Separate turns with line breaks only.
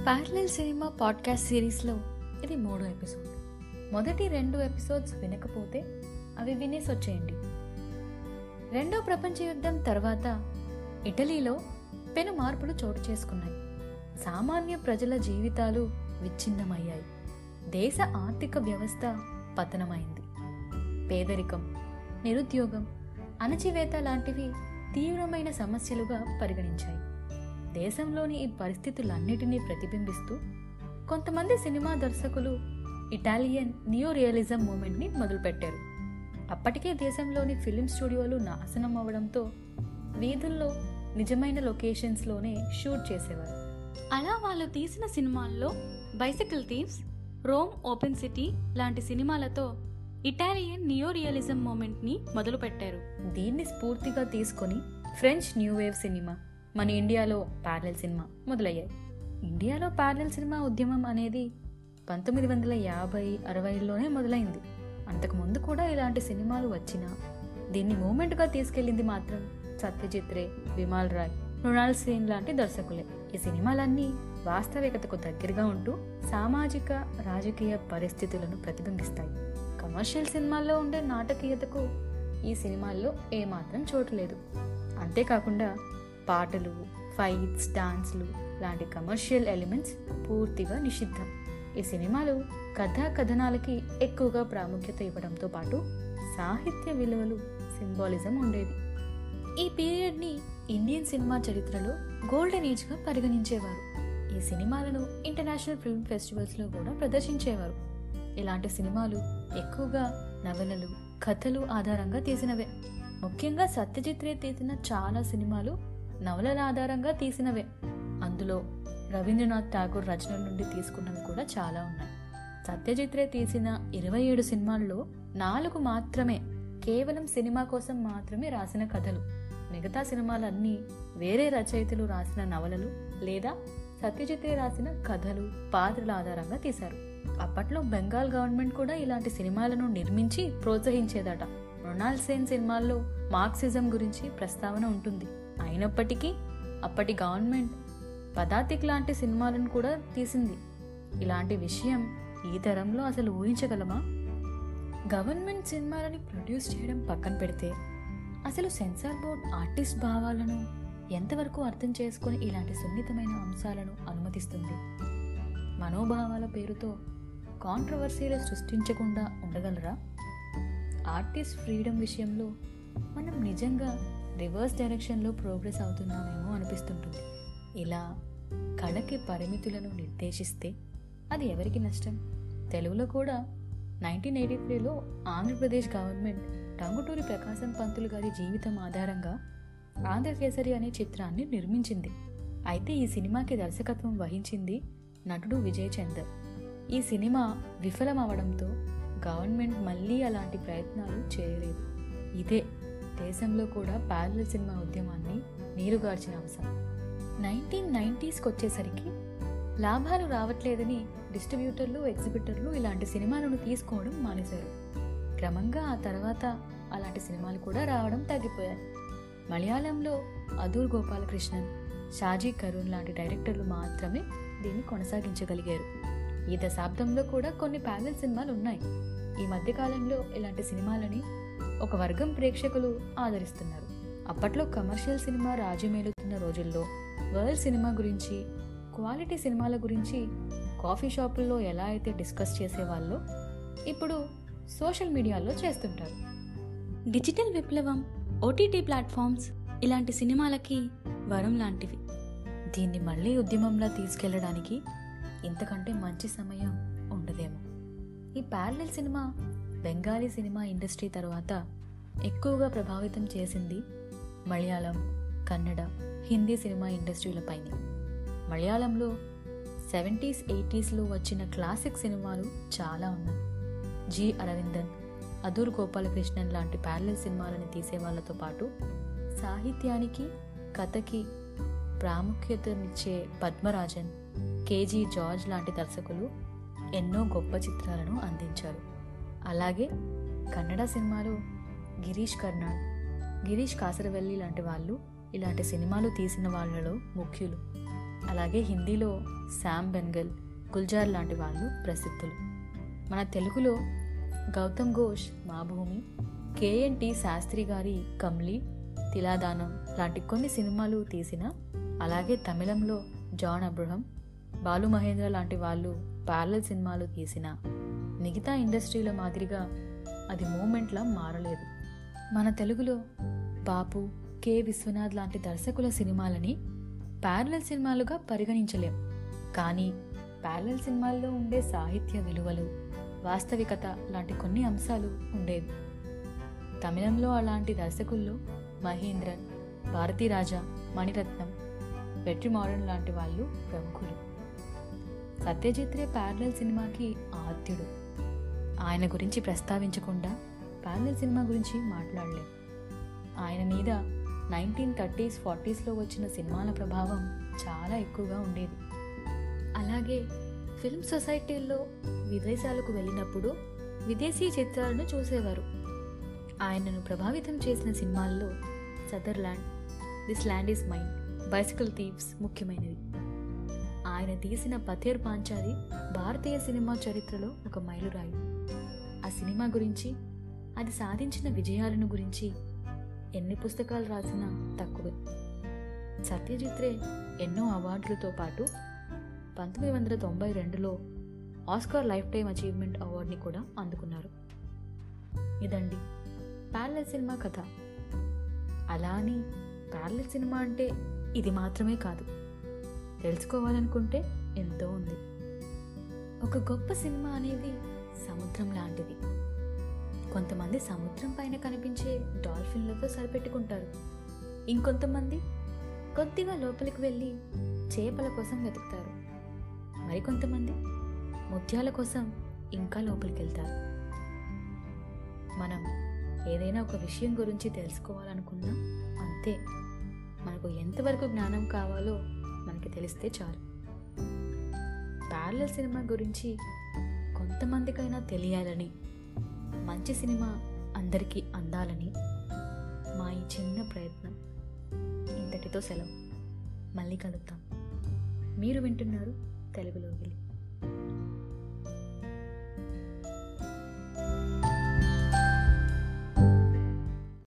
parallel cinema podcast సిరీస్లో ఇది మూడో ఎపిసోడ్ మొదటి రెండు ఎపిసోడ్స్ వినకపోతే అవి వినేసి వచ్చేయండి రెండో ప్రపంచ యుద్ధం తర్వాత ఇటలీలో పెను మార్పులు చోటు చేసుకున్నాయి సామాన్య ప్రజల జీవితాలు విచ్ఛిన్నమయ్యాయి దేశ ఆర్థిక వ్యవస్థ పతనమైంది పేదరికం నిరుద్యోగం అణచివేత లాంటివి తీవ్రమైన సమస్యలుగా పరిగణించాయి దేశంలోని ఈ పరిస్థితులన్నిటినీ ప్రతిబింబిస్తూ కొంతమంది సినిమా దర్శకులు ఇటాలియన్ నియో రియలిజం మూమెంట్ని మొదలుపెట్టారు అప్పటికే దేశంలోని ఫిలిం స్టూడియోలు నాశనం అవ్వడంతో వీధుల్లో నిజమైన లొకేషన్స్లోనే షూట్ చేసేవారు
అలా వాళ్ళు తీసిన సినిమాల్లో bicycle thieves Rome open city లాంటి సినిమాలతో ఇటాలియన్ నియో రియలిజం మూమెంట్ని మొదలుపెట్టారు
దీన్ని స్ఫూర్తిగా తీసుకొని ఫ్రెంచ్ న్యూ వేవ్ సినిమా మన ఇండియాలో ప్యారలల్ సినిమా మొదలయ్యాయి ఇండియాలో ప్యారలల్ సినిమా ఉద్యమం అనేది పంతొమ్మిది వందల యాభై అరవైలోనే మొదలైంది అంతకుముందు కూడా ఇలాంటి సినిమాలు వచ్చినా దీన్ని మూమెంట్గా తీసుకెళ్ళింది మాత్రం సత్యజిత్ రే విమాల్ రాయ్ మృణాల్ సేన్ లాంటి దర్శకులే ఈ సినిమాలన్నీ వాస్తవికతకు దగ్గరగా ఉంటూ సామాజిక రాజకీయ పరిస్థితులను ప్రతిబింబిస్తాయి కమర్షియల్ సినిమాల్లో ఉండే నాటకీయతకు ఈ సినిమాల్లో ఏమాత్రం చోటు లేదు అంతేకాకుండా పాటలు ఫైట్స్ డాన్స్లు లాంటి కమర్షియల్ ఎలిమెంట్స్ పూర్తిగా నిషిద్ధం ఈ సినిమాలు కథా కథనాలకి ఎక్కువగా ప్రాముఖ్యత ఇవ్వడంతో పాటు సాహిత్య విలువలు సింబాలిజం ఉండేది ఈ పీరియడ్ని ఇండియన్ సినిమా చరిత్రలో గోల్డెన్ ఏజ్గా పరిగణించేవారు ఈ సినిమాలను ఇంటర్నేషనల్ ఫిల్మ్ ఫెస్టివల్స్లో కూడా ప్రదర్శించేవారు ఇలాంటి సినిమాలు ఎక్కువగా నవలలు కథలు ఆధారంగా తీసినవే ముఖ్యంగా సత్యజిత్ రే తీసిన చాలా సినిమాలు నవలల ఆధారంగా తీసినవే అందులో రవీంద్రనాథ్ ఠాగూర్ రచనల నుండి తీసుకున్నవి కూడా చాలా ఉన్నాయి సత్యజిత్ రే తీసిన ఇరవై ఏడు సినిమాల్లో నాలుగు మాత్రమే కేవలం సినిమా కోసం మాత్రమే రాసిన కథలు మిగతా సినిమాలన్నీ వేరే రచయితలు రాసిన నవలలు లేదా సత్యజిత్ రే రాసిన కథలు పాత్రల ఆధారంగా తీశారు అప్పట్లో బెంగాల్ గవర్నమెంట్ కూడా ఇలాంటి సినిమాలను నిర్మించి ప్రోత్సహించేదట మృణాల్ సేన్ సినిమాల్లో మార్క్సిజం గురించి ప్రస్తావన ఉంటుంది అయినప్పటికీ అప్పటి గవర్నమెంట్ పదాతిక్ లాంటి సినిమాలను కూడా తీసింది ఇలాంటి విషయం ఈ తరంలో అసలు ఊహించగలమా గవర్నమెంట్ సినిమాలని ప్రొడ్యూస్ చేయడం పక్కన పెడితే అసలు సెన్సార్ బోర్డ్ ఆర్టిస్ట్ భావాలను ఎంతవరకు అర్థం చేసుకొని ఇలాంటి సున్నితమైన అంశాలను అనుమతిస్తుంది మనోభావాల పేరుతో కాంట్రవర్సీలు సృష్టించకుండా ఉండగలరా ఆర్టిస్ట్ ఫ్రీడమ్ విషయంలో మనం నిజంగా రివర్స్ డైరెక్షన్లో ప్రోగ్రెస్ అవుతున్నామేమో అనిపిస్తుంటుంది ఇలా కళకి పరిమితులను నిర్దేశిస్తే అది ఎవరికి నష్టం తెలుగులో కూడా నైన్టీన్ ఎయిటీ త్రీలో ఆంధ్రప్రదేశ్ గవర్నమెంట్ టంగుటూరి ప్రకాశం పంతులు గారి జీవితం ఆధారంగా ఆంధ్రకేసరి అనే చిత్రాన్ని నిర్మించింది అయితే ఈ సినిమాకి దర్శకత్వం వహించింది నటుడు విజయ్ చందర్ ఈ సినిమా విఫలమవడంతో గవర్నమెంట్ మళ్ళీ అలాంటి ప్రయత్నాలు చేయలేదు ఇదే దేశంలో కూడా ప్యారల సినిమా ఉద్యమాన్ని నీరుగార్చిన అంశం నైన్టీన్ నైంటీస్కి వచ్చేసరికి లాభాలు రావట్లేదని డిస్ట్రిబ్యూటర్లు ఎగ్జిబిటర్లు ఇలాంటి సినిమాలను తీసుకోవడం మానేశారు క్రమంగా ఆ తర్వాత అలాంటి సినిమాలు కూడా రావడం తగ్గిపోయాయి మలయాళంలో అదూర్ గోపాలకృష్ణన్ షాజీ కరుణ్ లాంటి డైరెక్టర్లు మాత్రమే దీన్ని కొనసాగించగలిగారు ఈ దశాబ్దంలో కూడా కొన్ని ప్యానల్ సినిమాలు ఉన్నాయి ఈ మధ్యకాలంలో ఇలాంటి సినిమాలని ఒక వర్గం ప్రేక్షకులు ఆదరిస్తున్నారు అప్పట్లో కమర్షియల్ సినిమా రాజ్యమేలుతున్న రోజుల్లో వరల్డ్ సినిమా గురించి క్వాలిటీ సినిమాల గురించి కాఫీ షాపుల్లో ఎలా అయితే డిస్కస్ చేసేవాళ్ళో ఇప్పుడు సోషల్ మీడియాలో చేస్తుంటారు
డిజిటల్ విప్లవం ఓటీటీ ప్లాట్ఫామ్స్ ఇలాంటి సినిమాలకి వరం లాంటివి
దీన్ని మళ్ళీ ఉద్యమంలా తీసుకెళ్లడానికి ఇంతకంటే మంచి సమయం ఉండదేమో ఈ parallel cinema Bengali cinema industry తర్వాత ఎక్కువగా ప్రభావితం చేసింది మలయాళం కన్నడ హిందీ సినిమా ఇండస్ట్రీలపైనే మలయాళంలో సెవెంటీస్ ఎయిటీస్లో వచ్చిన క్లాసిక్ సినిమాలు చాలా ఉన్నాయి జి అరవిందన్ అదూర్ గోపాలకృష్ణన్ లాంటి ప్యారలల్ సినిమాలను తీసే వాళ్ళతో పాటు సాహిత్యానికి కథకి ప్రాముఖ్యతనిచ్చే పద్మరాజన్ కేజీ జార్జ్ లాంటి దర్శకులు ఎన్నో గొప్ప చిత్రాలను అందించారు అలాగే కన్నడ సినిమాలు గిరీష్ కర్నాడ్ గిరీష్ కాసరవెల్లి లాంటి వాళ్ళు ఇలాంటి సినిమాలు తీసిన వాళ్ళలో ముఖ్యులు అలాగే హిందీలో శామ్ బెన్గల్ గుల్జార్ లాంటి వాళ్ళు ప్రసిద్ధులు మన తెలుగులో గౌతమ్ ఘోష్ మా భూమి కేఎన్టి శాస్త్రి గారి కమ్లీ తిలాదానం లాంటి కొన్ని సినిమాలు తీసిన అలాగే తమిళంలో జాన్ అబ్రహం బాలు మహేంద్ర లాంటి వాళ్ళు ప్యారలల్ సినిమాలు తీసిన మిగతా ఇండస్ట్రీల మాదిరిగా అది మూమెంట్లా మారలేదు మన తెలుగులో బాపు కె విశ్వనాథ్ లాంటి దర్శకుల సినిమాలని ప్యారలల్ సినిమాలుగా పరిగణించలేం కానీ ప్యారలల్ సినిమాల్లో ఉండే సాహిత్య విలువలు వాస్తవికత లాంటి కొన్ని అంశాలు ఉండేవి తమిళంలో అలాంటి దర్శకుల్లో మహేంద్రన్ భారతీరాజా మణిరత్నం వెట్రి మోడర్న్ లాంటి వాళ్ళు ప్రముఖులు సత్యజిత్ రే ప్యారలల్ సినిమాకి ఆద్యుడు ఆయన గురించి ప్రస్తావించకుండా ప్యారలల్ సినిమా గురించి మాట్లాడలేం ఆయన మీద నైన్టీన్ థర్టీస్ ఫార్టీస్లో వచ్చిన సినిమాల ప్రభావం చాలా ఎక్కువగా ఉండేది అలాగే ఫిల్మ్ సొసైటీల్లో విదేశాలకు వెళ్ళినప్పుడు విదేశీ చిత్రాలను చూసేవారు ఆయనను ప్రభావితం చేసిన సినిమాల్లో Sutherland this land is mine bicycle thieves ముఖ్యమైనవి ఆయన తీసిన పథేర్ పాంచాలి భారతీయ సినిమా చరిత్రలో ఒక మైలురాయి ఆ సినిమా గురించి అది సాధించిన విజయాలను గురించి ఎన్ని పుస్తకాలు రాసినా తక్కువే సత్యజిత్ రే ఎన్నో అవార్డులతో పాటు పంతొమ్మిది వందల తొంభై రెండులో ఆస్కార్ లైఫ్ టైం అచీవ్మెంట్ అవార్డుని కూడా అందుకున్నారు ఇదండి ప్యారలల్ సినిమా కథ అలా అని ప్యారలల్ సినిమా అంటే ఇది మాత్రమే కాదు తెలుసుకోవాలనుకుంటే ఎంతో ఉంది ఒక గొప్ప సినిమా అనేది సముద్రం లాంటిది కొంతమంది సముద్రం పైన కనిపించే డాల్ఫిన్లతో సరిపెట్టుకుంటారు ఇంకొంతమంది కొద్దిగా లోపలికి వెళ్ళి చేపల కోసం వెతుకుతారు మరికొంతమంది ముత్యాల కోసం ఇంకా లోపలికి వెళ్తారు మనం ఏదైనా ఒక విషయం గురించి తెలుసుకోవాలనుకున్నా అంతే మనకు ఎంతవరకు జ్ఞానం కావాలో మనకి తెలిస్తే చాలు ప్యారలల్ సినిమా గురించి కొంతమందికైనా తెలియాలని మంచి సినిమా అందరికీ అందాలని మా ఈ చిన్న ప్రయత్నం ఇంతటితో సెలవు మళ్ళీ కలుద్దాం మీరు వింటున్నారు తెలుగులో వెళ్ళి